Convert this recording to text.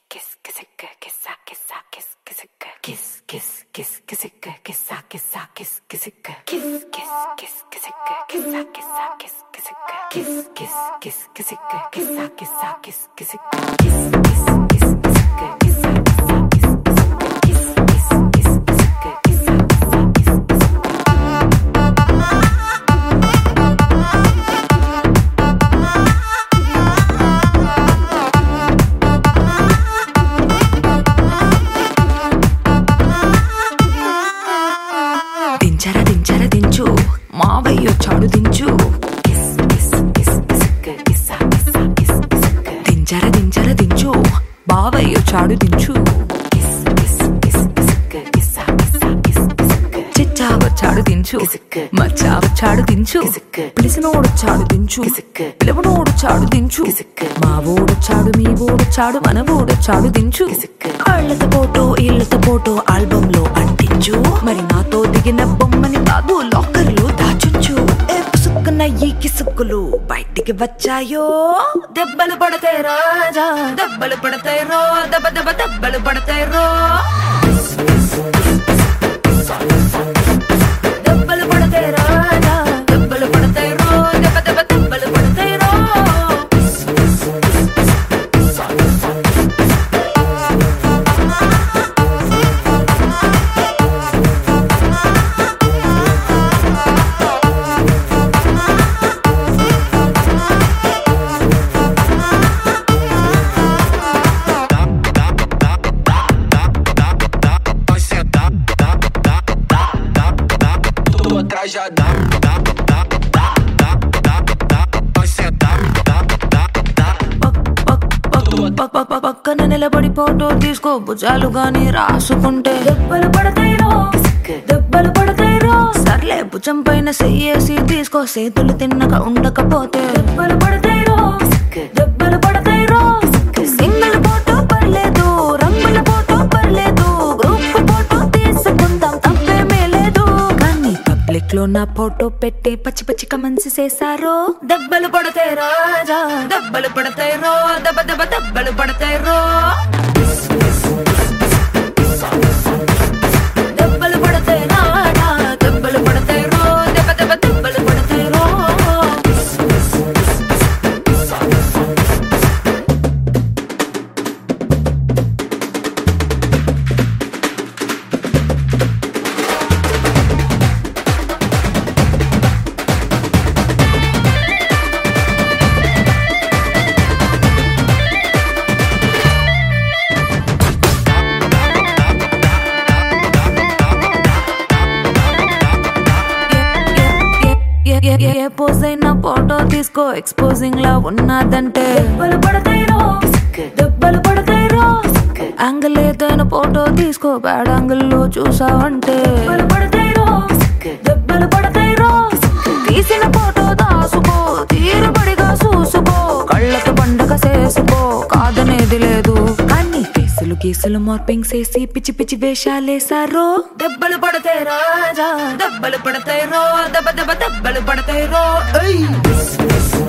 దించర దించర దించు మావయ్య చాడు దించు దించర దించర దించు బావయ్య చాడు దించు చిచ్చావ చాడు దించు మచ్చావ చాడు దించు పిలిసినోడు చాడు దించు పిలవనోడు చాడు దించు మా ఓడు చాడు మీ ఓడు చాడు మన ఓడు చాడు దించు కాళ్ళతో ఫోటో ఇళ్ళతో ఫోటో ఆల్బమ్ లో అంటించు మరి నాతో దిగిన బొమ్మని కాదు లాకర్ లో దాచుంచు ఏ పుసుక్కున్న ఈ కిసుక్కులు బయటికి వచ్చాయో దెబ్బలు పడతాయి రాజా దెబ్బలు పడతాయి రో దెబ్బ దెబ్బ దెబ్బలు పడతాయి రో దెబ్బలు పడతాయి రాజా దెబ్బలు పడతాయి రో దెబ్బ దెబ్బ దెబ్బలు పడతాయి రో tô atrás já dá, dá, dá, dá, dá, dá, dá, vai sentar, dá, dá, dá. పక్ పక్ పక్ పక్ పక్కన నిలబడి ఫోటో తీసుకో భుజాలు గాని రాసుకుంటే దెబ్బలు పడతాయిరో దెబ్బలు పడతాయిరో సర్లే భుజం పైన చెయ్యేసి తీసుకో చేతులు తిన్నక ఉండకపోతే దెబ్బలు పడతాయిరో దెబ్బలు పడతాయిరో సింగిల్ ఫోటో పర్లేదు రంగుల ఫోటో పర్లేదు గ్రూప్ ఫోటో తీసుకుందాం తప్పేమీ లేదు కానీ పబ్లిక్ లో నా ఫోటో పెట్టి పచ్చి పచ్చి కమెంట్స్ చేశారో దెబ్బలు పడతాయి రాజా దెబ్బలు పడతాయి రో దెబ్బ దెబ్బ దెబ్బలు పడతాయి రో దెబ్బలు పడతాయి రాజా దెబ్బలు పడతాయి రో దెబ్బ దెబ్బ దెబ్బలు పడతాయి రో ఏ- ఏ- ఏ- ఏ పోజ్ అయినా ఫోటో తీసుకో ఎక్స్పోజింగ్ లా ఉన్నదంటే దెబ్బలు పడతాయిరో దెబ్బలు పడతాయిరో యాంగిల్ ఏదైనా ఫోటో తీసుకో బ్యాడ్ యాంగిల్ లో చూసావంటే దెబ్బలు పడతాయిరో దెబ్బలు పడతాయిరో తీసిన ఫోటో దాసుకో తీరుబడిగా చూసుకో కళ్ళకు పండగ చేసుకో కాదనేది లేదు కానీ కేసులు కేసులు మార్పింగ్ చేసి పిచ్చి పిచ్చి వేషాలేసారో దెబ్బలు పడతాయి రాజా దెబ్బలు పడతాయి రో దెబ్బ దెబ్బ దెబ్బలు పడతాయి రో